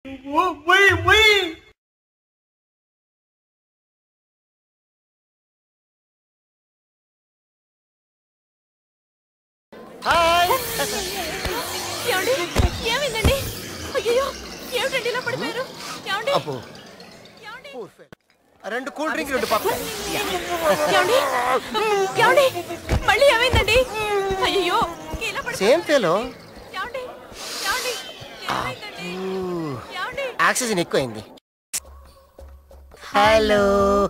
Hi ఏమండి ఏమైందండి అయ్యో ఏమిటండి ఇలా పడిపోయారు ఏమండి అబ్బో ఏమండి poor fellow. రెండు కూల్ డ్రింక్ రెండు పప్పు ఏమండి ఏమండి మళ్ళీ ఏమైందండి అయ్యో ఇలా పడి సేమ్ ఫెలో ఏమండి ఏమండి ఏమైందండి ఏమండి ఆక్సిజన్ ఎక్కువైంది హలో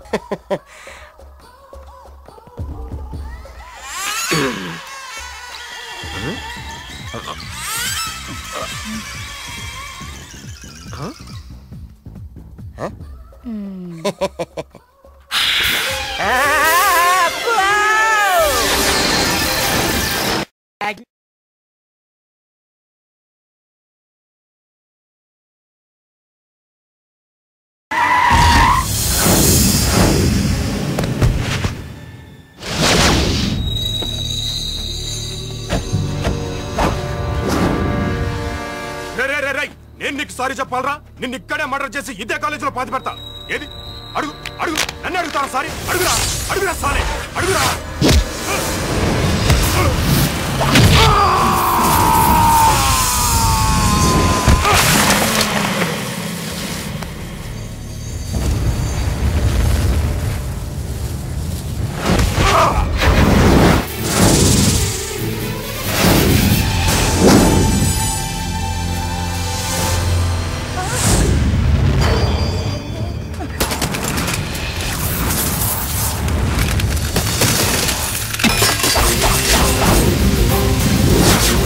రే రే రే రే నేను నీకు సారీ చెప్పాలరా నిన్ను ఇక్కడే మర్డర్ చేసి ఇదే కాలేజీలో పాతి పెడతా ఏది అడుగు అడుగు నన్ను అడుగుతారా సారీ అడుగురా అడుగురా సారీ అడుగురా ఏమండి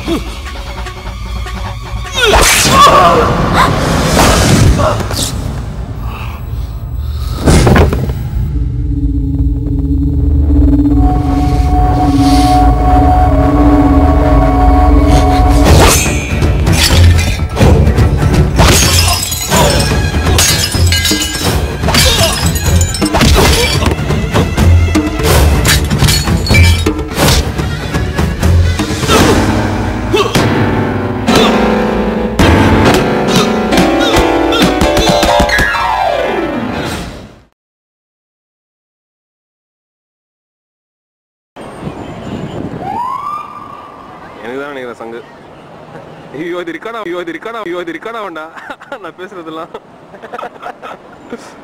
எனக்கு தான் நினைக்கிறேன் சங்கு ஐயோ இது இருக்கானா ஐயோ இது இருக்கானா ஐயோ இது இருக்கானா உண்டா நான் பேசுறதெல்லாம்